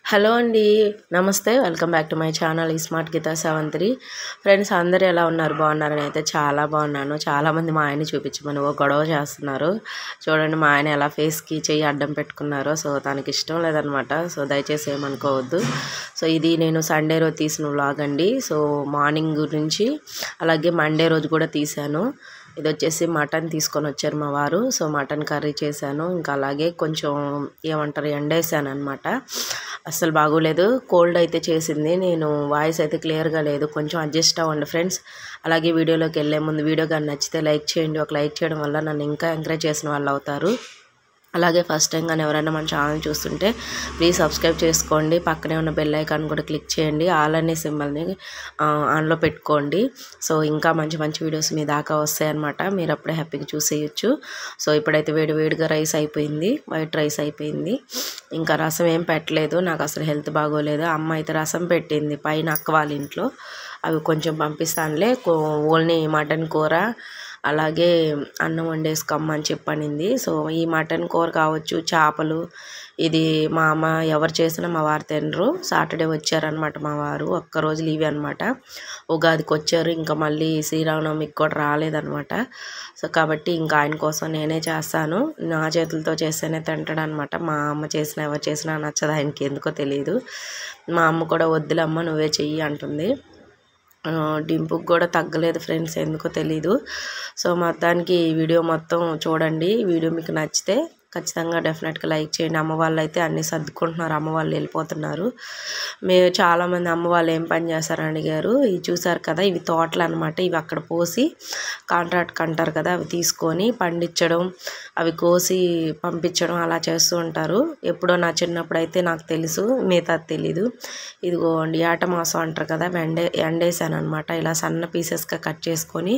hello అండి నమస్తే welcome back to my channel ఈ స్మార్ట్ గీతా సెవెంత్రి ఫ్రెండ్స్ అందరూ ఎలా ఉన్నారు బాగున్నారని అయితే చాలా బాగున్నాను చాలామంది మా ఆయన చూపించమని ఓ గొడవ చేస్తున్నారు చూడండి మా ఆయన ఎలా ఫేస్కి చెయ్యి అడ్డం పెట్టుకున్నారో సో తనకి ఇష్టం లేదనమాట సో దయచేసి ఏమనుకోవద్దు సో ఇది నేను సండే రోజు తీసిన వ్లాగ్ అండి సో మార్నింగ్ నుంచి అలాగే మండే రోజు కూడా తీశాను ఇది వచ్చేసి మటన్ తీసుకొని వచ్చారు మా వారు సో మటన్ కర్రీ చేశాను ఇంకా అలాగే కొంచెం ఏమంటారు ఎండేసాను అనమాట అస్సలు బాగోలేదు కోల్డ్ అయితే చేసింది నేను వాయిస్ అయితే క్లియర్గా లేదు కొంచెం అడ్జస్ట్ అవ్వండి ఫ్రెండ్స్ అలాగే వీడియోలోకి వెళ్ళే ముందు వీడియో కానీ నచ్చితే లైక్ చేయండి ఒక లైక్ చేయడం వల్ల నన్ను ఇంకా ఎంకరేజ్ చేసిన వాళ్ళు అవుతారు అలాగే ఫస్ట్ టైం కానీ ఎవరైనా మన ఛానల్ చూస్తుంటే ప్లీజ్ సబ్స్క్రైబ్ చేసుకోండి పక్కనే ఉన్న బెల్ ఐకాన్ కూడా క్లిక్ చేయండి ఆల్ అనే సింబల్ని ఆన్లో పెట్టుకోండి సో ఇంకా మంచి మంచి వీడియోస్ మీ దాకా వస్తాయన్నమాట మీరు అప్పుడే హ్యాపీగా చూసేయచ్చు సో ఇప్పుడైతే వేడి వేడిగా రైస్ అయిపోయింది వైట్ రైస్ అయిపోయింది ఇంకా రసం ఏం పెట్టలేదు నాకు అసలు హెల్త్ బాగోలేదు అమ్మ అయితే రసం పెట్టింది పైన అక్క వాళ్ళ ఇంట్లో అవి కొంచెం పంపిస్తానులే ఓన్లీ మటన్ కూర అలాగే అన్నం వండేసుకోమ్మని చెప్పనింది సో ఈ మటన్ కూర కావచ్చు చేపలు ఇది మా అమ్మ ఎవరు చేసినా మా వారు తినరు సాటర్డే వచ్చారనమాట మా వారు ఒక్కరోజు లీవ్ అనమాట ఉగాదికి వచ్చారు ఇంకా మళ్ళీ శ్రీరామనవమికి కూడా రాలేదనమాట సో కాబట్టి ఇంకా ఆయన కోసం నేనే చేస్తాను నా చేతులతో చేస్తేనే తింటాడు అనమాట మా అమ్మ చేసినా ఎవరు చేసినా నచ్చదు ఆయనకి ఎందుకో తెలియదు మా అమ్మ కూడా వద్దులమ్మ నువ్వే చెయ్యి అంటుంది డింపుకి కూడా తగ్గలేదు ఫ్రెండ్స్ ఎందుకో తెలీదు సో మొత్తానికి ఈ వీడియో మొత్తం చూడండి వీడియో మీకు నచ్చితే ఖచ్చితంగా డెఫినెట్గా లైక్ చేయండి అమ్మ వాళ్ళు అయితే అన్నీ సర్దుకుంటున్నారు అమ్మ వాళ్ళు వెళ్ళిపోతున్నారు మేము చాలామంది అమ్మ వాళ్ళు ఏం పని చేస్తారని అడిగారు ఇవి చూసారు కదా ఇవి తోటలు అనమాట ఇవి అక్కడ పోసి కాంట్రాక్ట్ అంటారు కదా అవి తీసుకొని పండించడం అవి కోసి పంపించడం అలా చేస్తూ ఉంటారు ఎప్పుడో నా చిన్నప్పుడు అయితే నాకు తెలుసు మిగతా తెలీదు ఇదిగోండి ఏట మాసం అంటారు కదా ఎండే ఎండేసాను అనమాట ఇలా సన్న పీసెస్గా కట్ చేసుకొని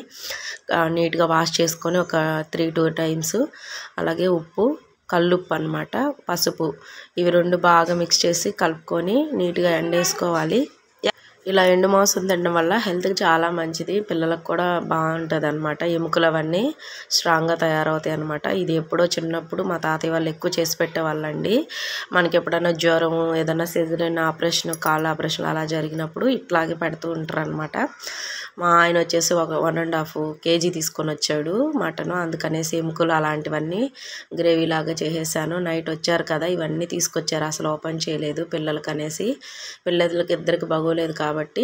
నీట్గా వాష్ చేసుకొని ఒక త్రీ టూ టైమ్స్ అలాగే ఉప్పు కల్లుప్పు అనమాట పసుపు ఇవి రెండు బాగా మిక్స్ చేసి కలుపుకొని నీట్గా ఎండేసుకోవాలి ఇలా ఎండు మాంసం తినడం వల్ల హెల్త్కి చాలా మంచిది పిల్లలకు కూడా బాగుంటుంది అనమాట ఎముకలు అవన్నీ స్ట్రాంగ్గా తయారవుతాయి అనమాట ఇది ఎప్పుడో చిన్నప్పుడు మా తాతయ్య వాళ్ళు ఎక్కువ చేసి పెట్టేవాళ్ళండి మనకి ఎప్పుడైనా జ్వరం ఏదైనా సిజరైన ఆపరేషన్ కాళ్ళ ఆపరేషన్ అలా జరిగినప్పుడు ఇట్లాగే పెడుతూ ఉంటారు అనమాట మా ఆయన వచ్చేసి ఒక వన్ అండ్ హాఫ్ కేజీ తీసుకొని వచ్చాడు మటన్ అందుకనేసి ఎముకలు అలాంటివన్నీ గ్రేవీ లాగా చేసేసాను నైట్ వచ్చారు కదా ఇవన్నీ తీసుకొచ్చారు అసలు ఓపెన్ చేయలేదు పిల్లలకి అనేసి పిల్లలకి ఇద్దరికి బాగోలేదు కాబట్టి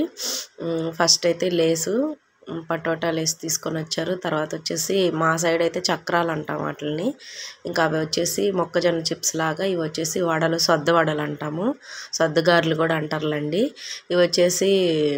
ఫస్ట్ అయితే లేసు పటోటా లేసి తీసుకొని వచ్చారు తర్వాత వచ్చేసి మా సైడ్ అయితే చక్రాలు అంటాం వాటిని ఇంకా అవి వచ్చేసి మొక్కజొన్న చిప్స్ లాగా ఇవి వచ్చేసి వడలు సొద్ద వడలు అంటాము సొద్దగారులు కూడా అంటారులేండి ఇవి వచ్చేసి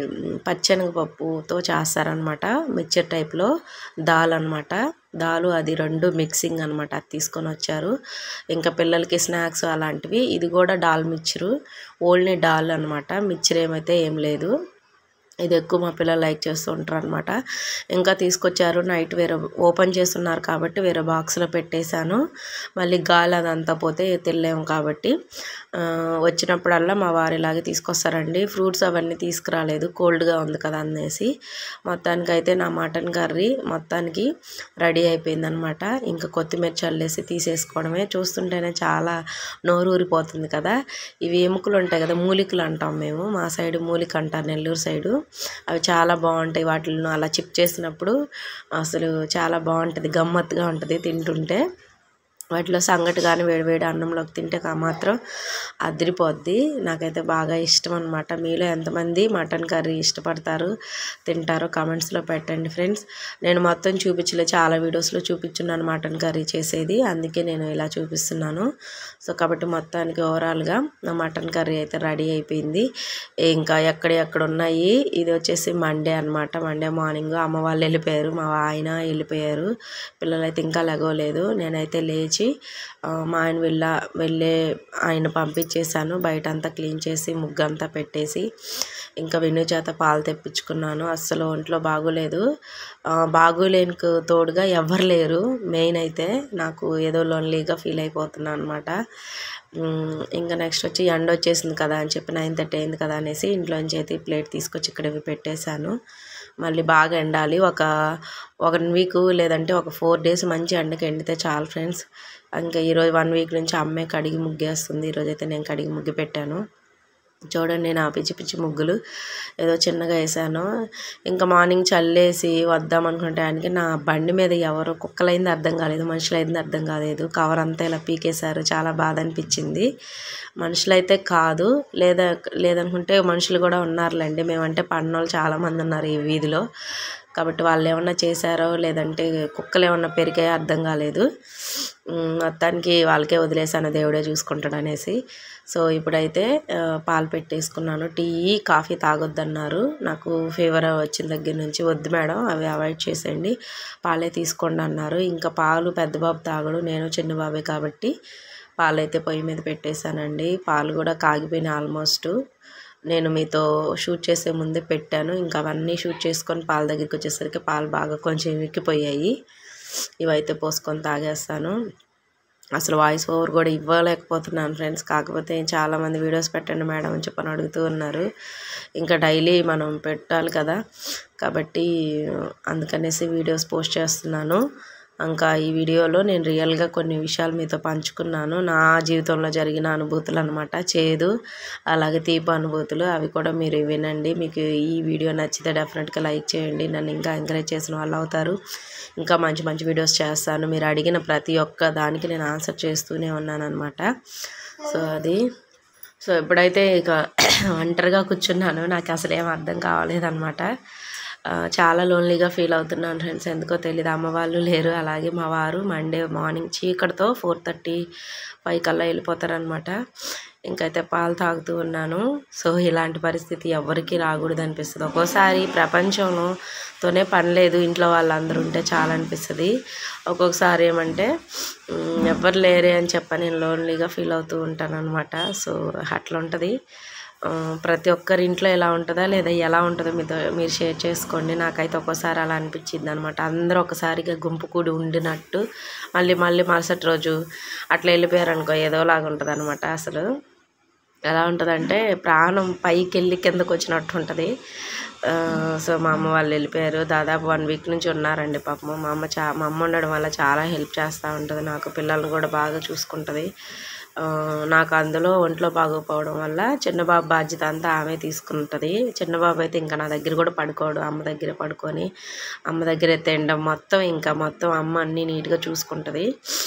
పచ్చెనగపప్పుతో చేస్తారనమాట మిక్చర్ టైప్లో దాల్ అనమాట దాలు అది రెండు మిక్సింగ్ అనమాట అది తీసుకొని వచ్చారు ఇంకా పిల్లలకి స్నాక్స్ అలాంటివి ఇది కూడా డాల్ మిక్చరు ఓన్లీ డాల్ అనమాట మిక్చర్ ఏమైతే ఏం లేదు ఇది ఎక్కువ మా పిల్లలు లైక్ చేస్తూ ఉంటారు అనమాట ఇంకా తీసుకొచ్చారు నైట్ వేరే ఓపెన్ చేస్తున్నారు కాబట్టి వేరే బాక్స్లో పెట్టేశాను మళ్ళీ గాలి అదంతా పోతే తినలేము కాబట్టి వచ్చినప్పుడల్లా మా వారు ఇలాగే తీసుకొస్తారండి ఫ్రూట్స్ అవన్నీ తీసుకురాలేదు కోల్డ్గా ఉంది కదా అనేసి మొత్తానికి అయితే నా మటన్ కర్రీ మొత్తానికి రెడీ అయిపోయిందనమాట ఇంకా కొత్తిమీర చల్లేసి తీసేసుకోవడమే చూస్తుంటేనే చాలా నోరు ఊరిపోతుంది కదా ఇవి ఎముకలు ఉంటాయి కదా మూలికలు అంటాం మేము మా సైడ్ మూలిక అంటారు నెల్లూరు సైడు అవి చాలా బాగుంటాయి వాటిని అలా చిప్ చేసినప్పుడు అసలు చాలా బాగుంటుంది గమ్మత్తుగా ఉంటుంది తింటుంటే వాటిలో సంగటి కానీ వేడివేడి అన్నంలోకి తింటే మాత్రం అదిరిపోద్ది నాకైతే బాగా ఇష్టం అనమాట మీలో ఎంతమంది మటన్ కర్రీ ఇష్టపడతారు తింటారో కామెంట్స్లో పెట్టండి ఫ్రెండ్స్ నేను మొత్తం చూపించలే చాలా వీడియోస్లో చూపించున్నాను మటన్ కర్రీ చేసేది అందుకే నేను ఇలా చూపిస్తున్నాను సో కాబట్టి మొత్తానికి ఓవరాల్గా నా మటన్ కర్రీ అయితే రెడీ అయిపోయింది ఇంకా ఎక్కడ ఎక్కడ ఉన్నాయి ఇది వచ్చేసి మండే అనమాట మండే మార్నింగ్ అమ్మ వాళ్ళు వెళ్ళిపోయారు మా ఆయన వెళ్ళిపోయారు పిల్లలైతే ఇంకా లెగవలేదు నేనైతే లేచి మా ఆయన వెళ్ళ వెళ్ళే ఆయన పంపించేశాను బయట అంతా క్లీన్ చేసి ముగ్గు అంతా పెట్టేసి ఇంకా విను చేత పాలు తెప్పించుకున్నాను అస్సలు ఒంట్లో బాగోలేదు బాగోలేనికి తోడుగా ఎవరు లేరు మెయిన్ అయితే నాకు ఏదో లోన్లీగా ఫీల్ అయిపోతున్నాను అనమాట ఇంకా నెక్స్ట్ వచ్చి ఎండ వచ్చేసింది కదా అని చెప్పి నైన్ థర్టీ అయింది కదా అనేసి ఇంట్లోంచి అయితే ప్లేట్ తీసుకొచ్చి ఇక్కడ ఇవి పెట్టేశాను మళ్ళీ బాగా ఎండాలి ఒక ఒక వీక్ లేదంటే ఒక ఫోర్ డేస్ మంచి ఎండకి ఎండితే చాలు ఫ్రెండ్స్ ఇంకా ఈరోజు వన్ వీక్ నుంచి అమ్మే కడిగి ముగ్గేస్తుంది ఈరోజు అయితే నేను కడిగి ముగ్గి పెట్టాను చూడండి నా పిచ్చి పిచ్చి ముగ్గులు ఏదో చిన్నగా వేసాను ఇంకా మార్నింగ్ చల్లేసి వద్దాం అనుకునే టైంకి నా బండి మీద ఎవరో కుక్కలైంది అర్థం కాలేదు మనుషులైంది అర్థం కాలేదు కవర్ అంతా ఇలా పీకేశారు చాలా బాధ అనిపించింది మనుషులైతే కాదు లేదా లేదనుకుంటే మనుషులు కూడా ఉన్నారులేండి మేమంటే పడినోళ్ళు చాలామంది ఉన్నారు ఈ వీధిలో కాబట్టి వాళ్ళు ఏమన్నా చేశారో లేదంటే కుక్కలు ఏమన్నా పెరిగాయో అర్థం కాలేదు ఉమ్, మొత్తానికి వాళ్ళకే వదిలేసాను దేవుడే చూసుకుంటాడు అనేసి సో ఇప్పుడైతే ఆ, పాలు పెట్టేసుకున్నాను టీ కాఫీ తాగొద్దన్నారు నాకు ఫీవర్ వచ్చిన దగ్గర నుంచి వద్దు మేడం అవి అవాయిడ్ చేసేయండి పాలే తీసుకోండి అన్నారు ఇంకా పాలు పెద్ద బాబు తాగడు నేను చిన్న బాబే కాబట్టి పాలు అయితే పొయ్యి మీద పెట్టేశానండి పాలు కూడా కాగిపోయినాయి ఆల్మోస్ట్ నేను మీతో షూట్ చేసే ముందే పెట్టాను ఇంకా అవన్నీ షూట్ చేసుకొని పాల దగ్గరికి వచ్చేసరికి పాలు బాగా కొంచెం విక్కిపోయాయి ఇవైతే పోసుకొని తాగేస్తాను అసలు వాయిస్ ఓవర్ కూడా ఇవ్వలేకపోతున్నాను ఫ్రెండ్స్ కాకపోతే చాలామంది వీడియోస్ పెట్టండి మేడం అని చెప్పని అడుగుతూ ఉన్నారు ఇంకా డైలీ మనం పెట్టాలి కదా కాబట్టి అందుకనేసి వీడియోస్ పోస్ట్ చేస్తున్నాను ఇంకా ఈ వీడియోలో నేను రియల్గా కొన్ని విషయాలు మీతో పంచుకున్నాను నా జీవితంలో జరిగిన అనుభూతులు అనమాట చేదు అలాగే తీపి అనుభూతులు అవి కూడా మీరు వినండి మీకు ఈ వీడియో నచ్చితే డెఫినెట్గా లైక్ చేయండి నన్ను ఇంకా ఎంకరేజ్ చేసిన వాళ్ళు అవుతారు ఇంకా మంచి మంచి వీడియోస్ చేస్తాను మీరు అడిగిన ప్రతి ఒక్క దానికి నేను ఆన్సర్ చేస్తూనే ఉన్నాను అనమాట సో అది సో ఎప్పుడైతే ఇక ఒంటరిగా కూర్చున్నాను నాకు అసలు ఏం అర్థం కావలేదన్నమాట ఆ, చాలా లోన్లీగా ఫీల్ అవుతున్నాను ఫ్రెండ్స్ ఎందుకో తెలియదు అమ్మ వాళ్ళు లేరు అలాగే మా వారు మండే మార్నింగ్ చీకటితో ఫోర్ థర్టీ ఫైవ్ కల్లా వెళ్ళిపోతారనమాట ఇంకైతే పాలు తాగుతూ ఉన్నాను సో ఇలాంటి పరిస్థితి ఎవరికి రాకూడదు అనిపిస్తుంది ఒక్కోసారి ప్రపంచంతోనే పని లేదు ఇంట్లో వాళ్ళందరూ ఉంటే చాలా అనిపిస్తుంది ఒక్కొక్కసారి ఏమంటే ఉమ్, ఎవ్వరు లేరే అని చెప్ప నేను లోన్లీగా ఫీల్ అవుతూ ఉంటాను అనమాట సో అట్లా ఉంటుంది ఆ, ప్రతి ఒక్కరి ఇంట్లో ఎలా ఉంటుందా లేదా ఎలా ఉంటుందో మీతో మీరు షేర్ చేసుకోండి నాకైతే ఒక్కోసారి అలా అనిపించింది అనమాట అందరూ ఒకసారిగా గుంపు కూడి ఉండినట్టు మళ్ళీ మళ్ళీ మరుసటి రోజు అట్లా వెళ్ళిపోయారు అనుకో ఏదోలాగా ఉంటుంది అనమాట అసలు ఎలా ఉంటుందంటే ప్రాణం పైకి వెళ్ళి కిందకు వచ్చినట్టు ఉంటుంది ఆ, సో మా అమ్మ వాళ్ళు వెళ్ళిపోయారు దాదాపు వన్ వీక్ నుంచి ఉన్నారండి పాపం మా అమ్మ చా మా అమ్మ ఉండడం వల్ల చాలా హెల్ప్ చేస్తూ ఉంటుంది నాకు పిల్లల్ని కూడా బాగా చూసుకుంటుంది ఆ, నాకు అందులో ఒంట్లో బాగోపోవడం వల్ల చిన్న బాబు బాధ్యత అంతా ఆమె తీసుకుంటుంది చిన్న బాబు అయితే ఇంకా నా దగ్గర కూడా పడుకోడు అమ్మ దగ్గర పడుకొని అమ్మ దగ్గర తినడం మొత్తం ఇంకా మొత్తం అమ్మ అన్నీ నీట్గా చూసుకుంటుంది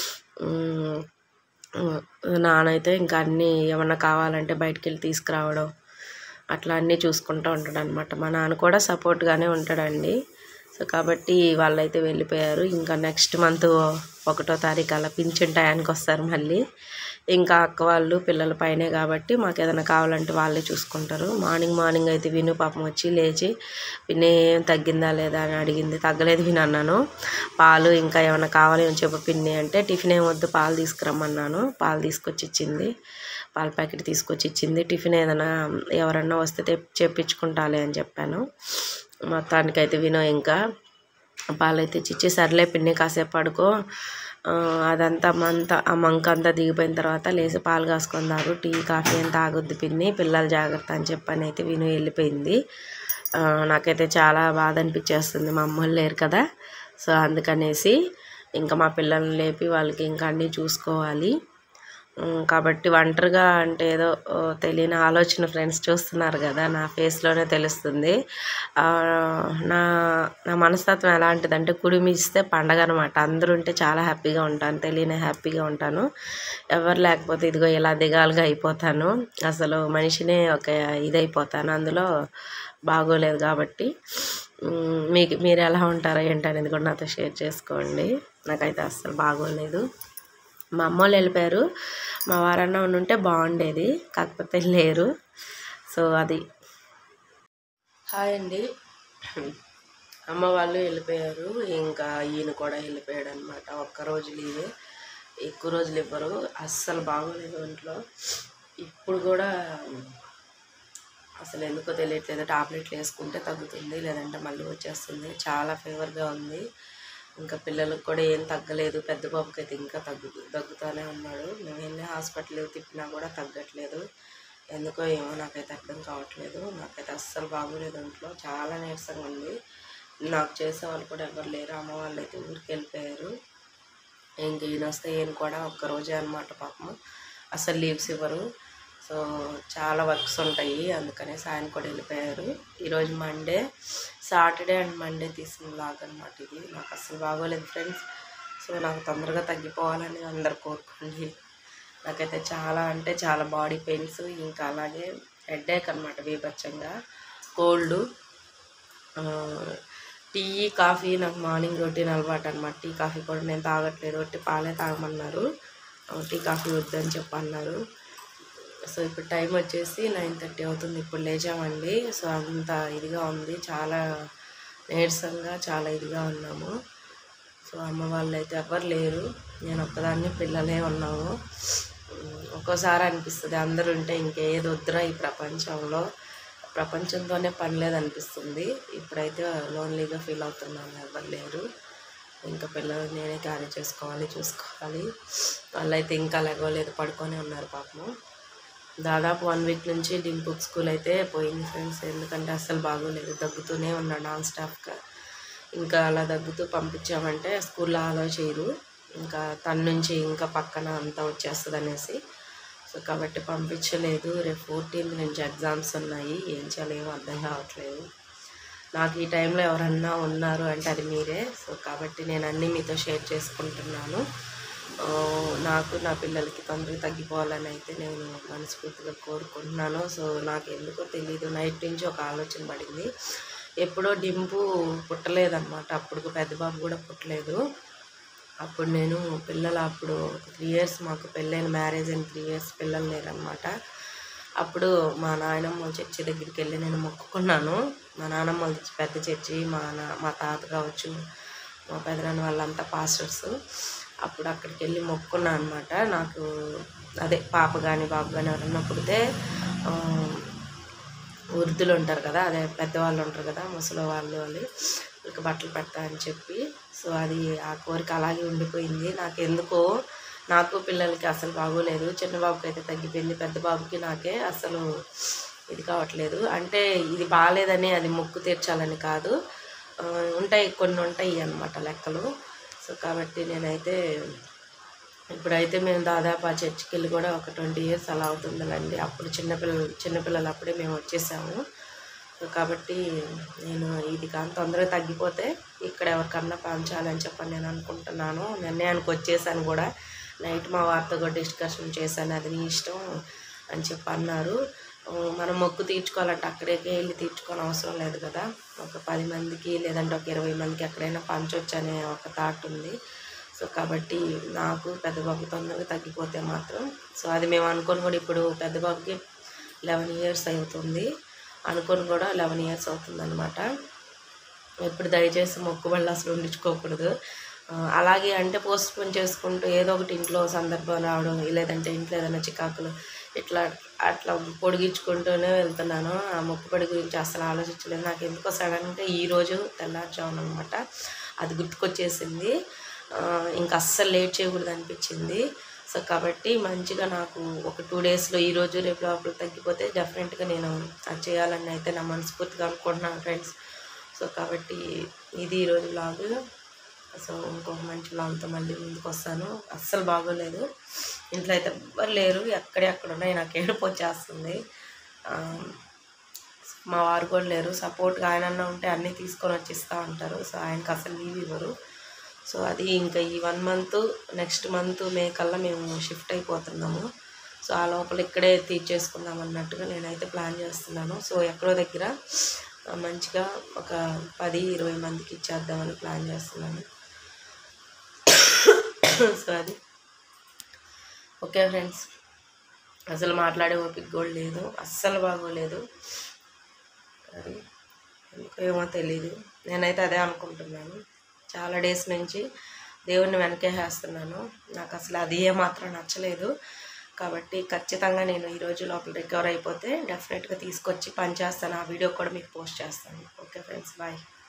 ఉమ్, ఉమ్, నానైతే ఇంకా అన్నీ ఏమన్నా కావాలంటే బయటికి వెళ్ళి తీసుకురావడం అట్లా అన్నీ చూసుకుంటూ ఉంటాడు అనమాట మా నాన్న కూడా సపోర్ట్గానే ఉంటాడండి సో కాబట్టి వాళ్ళైతే వెళ్ళిపోయారు ఇంకా నెక్స్ట్ మంత్ ఒకటో తారీఖు అలా పింఛన్ టయానికి వస్తారు మళ్ళీ ఇంకా అక్క వాళ్ళు పిల్లల పైనే కాబట్టి మాకు ఏదైనా కావాలంటే వాళ్ళే చూసుకుంటారు మార్నింగ్ మార్నింగ్ అయితే విను పాపం వచ్చి లేచి విని ఏం తగ్గిందా లేదా అని అడిగింది తగ్గలేదు విని అన్నాను పాలు ఇంకా ఏమైనా కావాలి అని చెప్పి పిన్ని అంటే టిఫిన్ ఏం వద్దు పాలు తీసుకురమ్మన్నాను పాలు తీసుకొచ్చి ఇచ్చింది పాల ప్యాకెట్ తీసుకొచ్చి ఇచ్చింది టిఫిన్ ఏదైనా ఎవరన్నా వస్తే తెప్ చేపించుకుంటాలే అని చెప్పాను మొత్తానికైతే వినో ఇంకా పాలైతే చిచ్చి సర్లే పిన్ని కాసేపు పడుకో ఆ, అదంతా మంత ఆ మంక అంతా దిగిపోయిన తర్వాత లేచి పాలు కాసుకొని తాగు టీ కాఫీ ఏం తాగొద్దు పిన్ని పిల్లలు జాగ్రత్త అని చెప్పని అయితే విను వెళ్ళిపోయింది ఆ, నాకైతే చాలా బాధ అనిపించేస్తుంది మా అమ్మ వాళ్ళు లేరు కదా సో అందుకనేసి ఇంకా మా పిల్లల్ని లేపి వాళ్ళకి ఇంకా అన్నీ చూసుకోవాలి ఉమ్, కాబట్టి ఒంటరిగా అంటే ఏదో ఓ, తెలియని ఆలోచన ఫ్రెండ్స్ చూస్తున్నారు కదా నా ఫేస్లోనే తెలుస్తుంది ఆ, నా నా మనస్తత్వం ఎలాంటిదంటే కుడిమిస్తే పండగ అనమాట అందరూ ఉంటే చాలా హ్యాపీగా ఉంటాను తెలియని హ్యాపీగా ఉంటాను ఎవరు లేకపోతే ఇదిగో ఇలా దిగాలుగా అయిపోతాను అసలు మనిషినే ఒక ఇదైపోతాను అందులో బాగోలేదు కాబట్టి ఉమ్, మీకు మీరు ఎలా ఉంటారో ఏంటనేది కూడా నాతో షేర్ చేసుకోండి నాకైతే అస్సలు బాగోలేదు మా అమ్మ వాళ్ళు వెళ్ళిపోయారు మా వారన్న ఉంటే బాగుండేది కాకపోతే లేరు సో అది హాయ్ అండి అమ్మ వాళ్ళు వెళ్ళిపోయారు ఇంకా ఈయన కూడా వెళ్ళిపోయాడు అనమాట ఒక్కరోజు లీవే ఎక్కువ రోజులు ఇవ్వరు అస్సలు బాగోలేదు ఒంట్లో ఇప్పుడు కూడా అసలు ఎందుకో తెలియట్లేదు టాబ్లెట్లు వేసుకుంటే తగ్గుతుంది లేదంటే మళ్ళీ వచ్చేస్తుంది చాలా ఫీవర్గా ఉంది ఇంకా పిల్లలకు కూడా ఏం తగ్గలేదు పెద్ద బాబుకి అయితే ఇంకా తగ్గు తగ్గుతూనే ఉన్నాడు మేము వెళ్ళి హాస్పిటల్ తిప్పినా కూడా తగ్గట్లేదు ఎందుకో ఏమో నాకైతే అర్థం కావట్లేదు నాకైతే అస్సలు బాగోలేదు ఒంట్లో చాలా నీరసంగా ఉంది నాకు చేసే వాళ్ళు కూడా ఎవరు లేరు అమ్మ వాళ్ళు అయితే ఊరికి వెళ్ళిపోయారు ఇంక ఈయన వస్తే ఈయన కూడా ఒక్కరోజే అనమాట పాపం అసలు లీవ్స్ ఇవ్వరు సో చాలా వర్క్స్ ఉంటాయి అందుకనేసి ఆయన కూడా వెళ్ళిపోయారు ఈరోజు మండే సాటర్డే అండ్ మండే తీసిన లాగ్ అనమాట ఇది నాకు అసలు బాగోలేదు ఫ్రెండ్స్ సో నాకు తొందరగా తగ్గిపోవాలని అందరు కోరుకోండి నాకైతే చాలా అంటే చాలా బాడీ పెయిన్స్ ఇంకా అలాగే హెడేక్ అనమాట బీభత్సంగా కోల్డ్ టీ కాఫీ నాకు మార్నింగ్ రొటీన్ అలవాటు అనమాట టీ కాఫీ కూడా నేను తాగట్లేదు ఒట్టి పాలే తాగమన్నారు ఆ, టీ కాఫీ వద్దని చెప్పి అన్నారు సో ఇప్పుడు టైం వచ్చేసి నైన్ థర్టీ అవుతుంది ఇప్పుడు లేచామండి సో అంత ఇదిగా ఉంది చాలా నీరసంగా చాలా ఇదిగా ఉన్నాము సో అమ్మ వాళ్ళు అయితే ఎవరు లేరు నేను ఒక్కదాన్ని పిల్లలే ఉన్నాము ఉమ్, ఒక్కోసారి అనిపిస్తుంది అందరూ ఉంటే ఇంకేది వద్దురా ఈ ప్రపంచంలో ప్రపంచంతోనే పని లేదనిపిస్తుంది ఇప్పుడైతే లోన్లీగా ఫీల్ అవుతున్నాను ఎవరు లేరు ఇంకా పిల్లలు నేనే క్యారీ చేసుకోవాలి చూసుకోవాలి వాళ్ళైతే ఇంకా లెగవలేదు పడుకొని ఉన్నారు పాపము దాదాపు వన్ వీక్ నుంచి డింపుక్ స్కూల్ అయితే పోయింది ఫ్రెండ్స్ ఎందుకంటే అస్సలు బాగోలేదు దగ్గుతూనే ఉన్నాడు నాన్ స్టాఫ్గా ఇంకా అలా దగ్గుతూ పంపించామంటే స్కూల్లో అలో చేయరు ఇంకా తన నుంచి ఇంకా పక్కన అంతా వచ్చేస్తుంది అనేసి సో కాబట్టి పంపించలేదు రేపు ఫోర్టీన్త్ నుంచి ఎగ్జామ్స్ ఉన్నాయి ఏం చేయాలో ఏమో అర్థం కావట్లేదు నాకు ఈ టైంలో ఎవరన్నా ఉన్నారు అంటే అది మీరే సో కాబట్టి నేను అన్నీ మీతో షేర్ చేసుకుంటున్నాను ఆ, నాకు నా పిల్లలకి తొందరగా తగ్గిపోవాలని అయితే నేను మనస్ఫూర్తిగా కోరుకుంటున్నాను సో నాకు ఎందుకో తెలియదు నైట్ నుంచి ఒక ఆలోచన పడింది ఎప్పుడో డింపు పుట్టలేదన్నమాట అప్పుడు పెద్ద బాబు కూడా పుట్టలేదు అప్పుడు నేను పిల్లలు అప్పుడు త్రీ ఇయర్స్ మాకు పెళ్ళైన మ్యారేజ్ అయిన త్రీ ఇయర్స్ పిల్లలు లేరనమాట అప్పుడు మా నాయనమ్మ చర్చి దగ్గరికి వెళ్ళి నేను మొక్కుకున్నాను మా నాన్నమ్మ వాళ్ళది పెద్ద చర్చి మా నా మా తాత కావచ్చు మా పెదనాన్న వాళ్ళంతా పాస్టర్స్ అప్పుడు అక్కడికి వెళ్ళి మొక్కుకున్నాను అనమాట నాకు అదే పాప కానీ బాబు కానీ ఎవరన్నా పుడితే ఆ, వృద్ధులు ఉంటారు కదా అదే పెద్దవాళ్ళు ఉంటారు కదా ముసలి వాళ్ళు వాళ్ళు వీళ్ళకి బట్టలు పెడతా అని చెప్పి సో అది ఆ కోరిక అలాగే ఉండిపోయింది నాకు ఎందుకో నాకు పిల్లలకి అసలు బాగోలేదు చిన్న బాబుకి అయితే తగ్గిపోయింది పెద్ద బాబుకి నాకే అసలు ఇది కావట్లేదు అంటే ఇది బాగాలేదని అది మొక్కు తీర్చాలని కాదు ఆ, ఉంటాయి కొన్ని ఉంటాయి అన్నమాట లెక్కలు సో కాబట్టి నేనైతే ఇప్పుడైతే మేము దాదాపు ఆ చర్చికి వెళ్ళి కూడా ఒక ట్వంటీ ఇయర్స్ అలా అవుతుందండి అప్పుడు చిన్నపిల్లలు చిన్నపిల్లలు అప్పుడే మేము వచ్చేసాము సో కాబట్టి నేను ఇది కానీ తొందరగా తగ్గిపోతే ఇక్కడ ఎవరికన్నా పంచాలని చెప్పని నేను అనుకుంటున్నాను నిర్ణయానికి వచ్చేసాను కూడా నైట్ మా వారితో కూడా డిస్కషన్ చేశాను అది నీ ఇష్టం అని చెప్పి అన్నారు ఆ, మనం మొక్కు తీర్చుకోవాలంటే అక్కడికే వెళ్ళి తీర్చుకోని అవసరం లేదు కదా ఒక పది మందికి లేదంటే ఒక ఇరవై మందికి ఎక్కడైనా పంచవచ్చు అనే ఒక థాట్ ఉంది సో కాబట్టి నాకు పెద్ద బాబు తొందరగా తగ్గిపోతే మాత్రం సో అది మేము అనుకొని కూడా ఇప్పుడు పెద్ద బాబుకి లెవెన్ ఇయర్స్ అవుతుంది అనుకొని కూడా లెవెన్ ఇయర్స్ అవుతుంది ఎప్పుడు దయచేసి మొక్కుబళ్ళు అసలు ఉండించుకోకూడదు ఆ, అలాగే అంటే పోస్ట్ పోన్ చేసుకుంటూ ఏదో ఒకటి ఇంట్లో సందర్భం రావడం లేదంటే ఇంట్లో ఏదైనా చికాకులు ఇట్లా అట్లా పొడిగించుకుంటూనే వెళ్తున్నాను ఆ మొక్కుబడి గురించి అసలు ఆలోచించలేదు నాకు ఎందుకో సడన్గా ఈరోజు తెల్లారుజామున అనమాట అది గుర్తుకొచ్చేసింది ఆ, ఇంకా అస్సలు లేట్ చేయకూడదు అనిపించింది సో కాబట్టి మంచిగా నాకు ఒక టూ డేస్లో ఈరోజు రేపు లోపల తగ్గిపోతే డెఫినెట్గా నేను అది చేయాలని అయితే నా మనస్ఫూర్తిగా అనుకుంటున్నాను ఫ్రెండ్స్ సో కాబట్టి ఇది ఈరోజు బ్లాగ్ సో ఇంకొక మంచి బ్లాగ్తో మళ్ళీ ముందుకు వస్తాను అస్సలు బాగోలేదు ఇంట్లో అయితే ఎవ్వరు లేరు ఎక్కడెక్కడ ఉన్నాయి నాకు ఏడుపు వచ్చేస్తుంది ఆ, మా వారు కూడా లేరు సపోర్ట్గా ఆయన ఉంటే అన్నీ తీసుకొని వచ్చి ఇస్తూ ఉంటారు సో ఆయనకి అసలు లీవ్ ఇవ్వరు సో అది ఇంకా ఈ one month next month May కల్లా మేము షిఫ్ట్ అయిపోతున్నాము సో ఆ లోపల ఇక్కడే తీర్చేసుకుందాం అన్నట్టుగా నేనైతే ప్లాన్ చేస్తున్నాను సో ఎక్కడో దగ్గర ఆ, మంచిగా ఒక పది ఇరవై మందికి ఇచ్చేద్దామని ప్లాన్ చేస్తున్నాను సో అది ఓకే ఫ్రెండ్స్ అసలు మాట్లాడే ఓపిక కూడా లేదు అస్సలు బాగోలేదు అది ఎందుకో ఏమో తెలీదు నేనైతే అదే అనుకుంటున్నాను చాలా డేస్ నుంచి దేవుణ్ణి వెనకేసేస్తున్నాను నాకు అసలు అది ఏమాత్రం నచ్చలేదు కాబట్టి ఖచ్చితంగా నేను ఈ రోజు లోపల రికవర్ అయిపోతే డెఫినెట్గా తీసుకొచ్చి పని చేస్తాను ఆ వీడియో కూడా మీకు పోస్ట్ చేస్తాను ఓకే ఫ్రెండ్స్ బాయ్